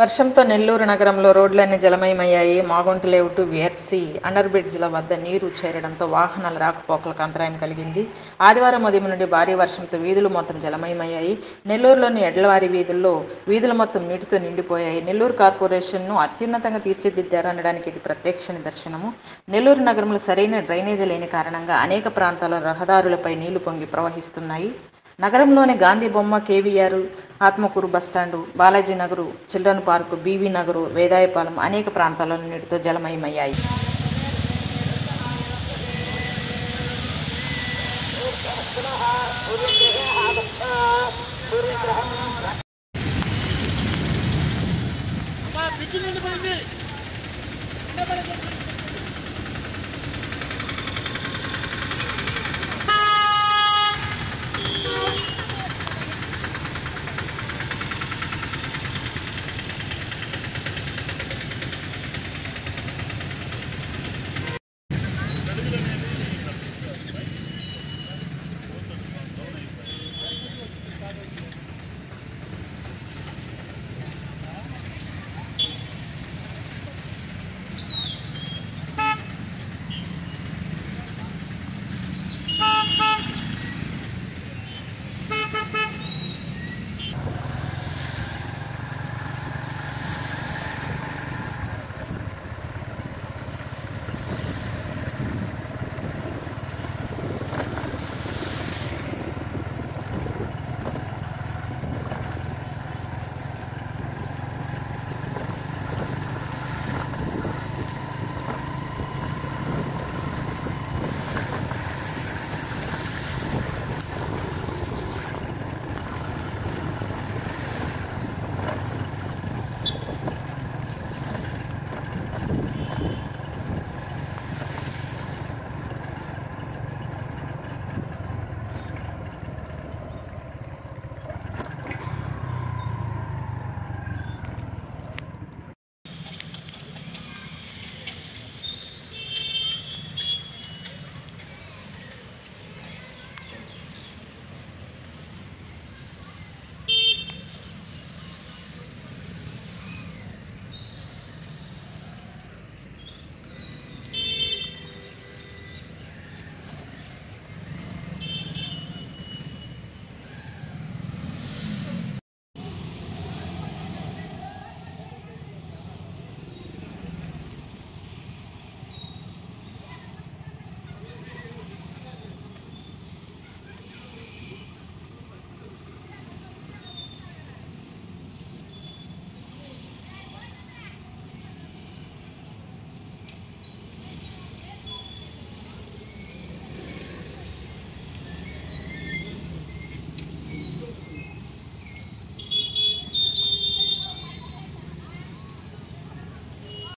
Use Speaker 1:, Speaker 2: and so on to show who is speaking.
Speaker 1: వర్షంతో నెల్లూరు నగరంలో రోడ్లన్నీ జలమయమయ్యాయి మాగుంట లేవుటు విఆర్సి అండర్ బ్రిడ్జ్ల వద్ద నీరు చేరడంతో వాహనాల రాకపోకలకు అంతరాయం కలిగింది ఆదివారం ఉదయం నుండి భారీ వర్షంతో వీధులు మొత్తం జలమయమయ్యాయి నెల్లూరులోని ఎడ్లవారి వీధుల్లో వీధులు మొత్తం నీటితో నిండిపోయాయి నెల్లూరు కార్పొరేషన్ను అత్యున్నతంగా తీర్చిదిద్దారనడానికి ఇది ప్రత్యక్ష నిదర్శనము నెల్లూరు నగరంలో సరైన డ్రైనేజీ లేని కారణంగా అనేక ప్రాంతాల రహదారులపై నీళ్లు పొంగి ప్రవహిస్తున్నాయి నగరంలోని గాంధీ బొమ్మ KVR Atmakur bus stand Balaji Nagar children park BV Nagar Vedayapalem అనేక ప్రాంతాలలో నీటితో జలమయమయ్యాయి
Speaker 2: అమ్మా, బ్రిడ్జి నిండిపోయింది నిండిపోయింది.